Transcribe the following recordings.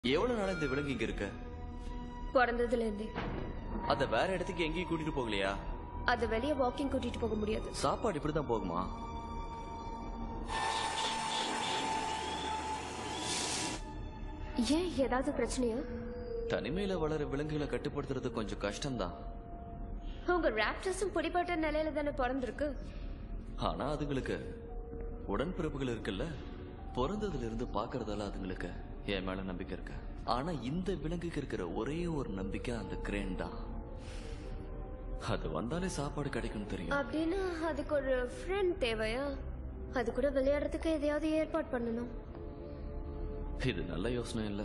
எவ்வளவு நாள் இந்த விலங்கு இங்க இருக்க பிறந்ததுல இருந்தே அத வேற இடத்துக்கு எங்கேயும் கூட்டிட்டு போகலையா அது வெளியே வாக்கிங் கூட்டிட்டு போக முடியாது சாப்பாடு இப்படிதான் போகுமா ஏன் ஏதாவது பிரச்சனையா தனிமையில வளர விலங்குகளை கட்டுப்படுத்துறது கொஞ்சம் கஷ்டம்தான் உங்க ராப்டர்ஸும் பிடிப்பட்ட நிலையில தானே பிறந்திருக்கு ஆனா அதுங்களுக்கு உடன்பிறப்புகள் இருக்குல்ல பிறந்ததுல இருந்து பாக்குறதால அதுங்களுக்கு என் மேல நம்பிக்கை இருக்கு ஆனா இந்த விலங்குக்கு இருக்கிற ஒரே ஒரு நம்பிக்கை அந்த கிரேன் தான் அது வந்தாலே சாப்பாடு கிடைக்கும் தெரியும் அப்படின்னா அதுக்கு ஒரு ஃப்ரெண்ட் தேவையா அது கூட விளையாடுறதுக்கு எதையாவது ஏற்பாடு பண்ணணும் இது நல்ல யோசனை இல்ல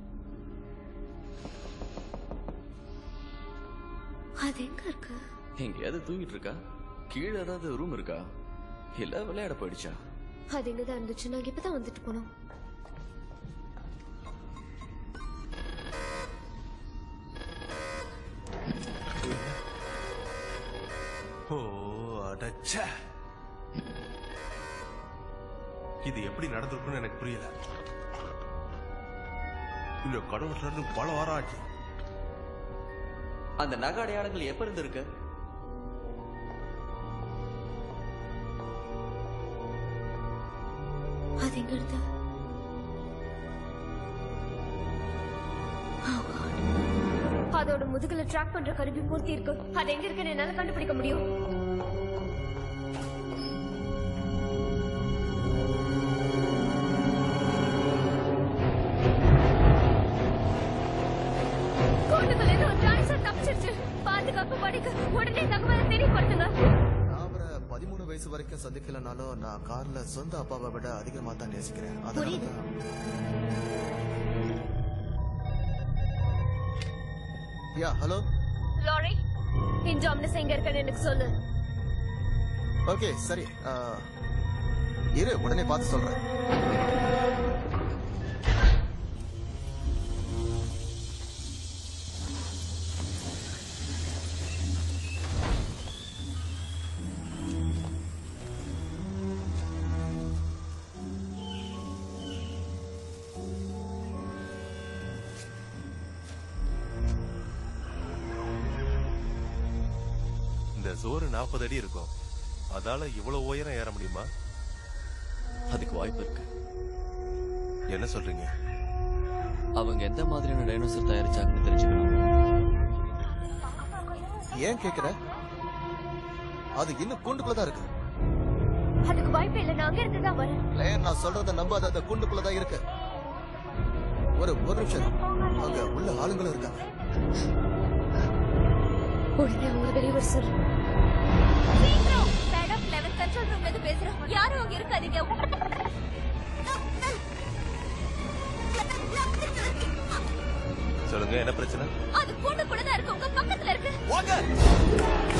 அது எங்க இருக்கு எங்கேயாவது தூங்கிட்டு இருக்கா கீழே ஏதாவது ரூம் இருக்கா இல்ல விளையாட போயிடுச்சா அது இங்கதான் இருந்துச்சு நாங்க இப்பதான் வந்துட்டு போனோம் ஓ அடச்ச இது எப்படி நடந்திருக்குன்னு எனக்கு புரியல இந்த கடவுட்ல இருந்து பல வாரம் ஆச்சு அந்த நகை அடையாளங்கள் எப்ப இருந்து இருக்கு அது எங்க இருந்து Oh God. அதோட முதுகுல ட்ராக் பண்ற கருவி பூர்த்தி இருக்கு அது எங்க இருக்குன்னு என்னால கண்டுபிடிக்க முடியும் கூண்டுக்குள்ள இருந்து ஒரு டாய்ஸர் தப்பிச்சிருச்சு பாதுகாப்பு படிக்க உடனே தகவலை தெரியப்படுத்துங்க நான் அவரை பதிமூணு வயசு வரைக்கும் சந்திக்கலனாலும் நான் கார்ல சொந்த அப்பாவை விட அதிகமா தான் நேசிக்கிறேன் அதனால புரியுது. தான் யா ஹலோ லாரி இன்ஜாம்னஸ் எங்க இருக்குன்னு எனக்கு சொல்லு ஓகே சரி ஆ, இரு உடனே பார்த்து சொல்றேன் இந்த சோறு நாற்பது அடி இருக்கும் அதால இவ்வளவு உயரம் ஏற முடியுமா அதுக்கு வாய்ப்பு இருக்கு என்ன சொல்றீங்க அவங்க எந்த மாதிரியான டைனோசர் தயாரிச்சாங்கன்னு தெரிஞ்சுக்கணும் ஏன் கேக்குற அது இன்னும் கூண்டுக்குள்ள தான் இருக்கு அதுக்கு வாய்ப்பு இல்லை நான் அங்க இருந்து தான் வரேன் லேன் நான் சொல்றத நம்பாத அந்த கூண்டுக்குள்ள தான் இருக்கு ஒரு ஒரு நிமிஷம் இரு. அங்க உள்ள ஆளுங்களும் இருக்காங்க உடனே அவங்க வெளியே வர சொல்லு சீக்கிரம் மேடம் லெவன் கண்ட்ரோல் ரூம்ல இருந்து பேசுறோம் யாரும் அங்க இருக்காதீங்க சொல்லுங்க என்ன பிரச்சனை அது பொண்ணு கூட தான் இருக்கு உங்க பக்கத்துல இருக்கு வாங்க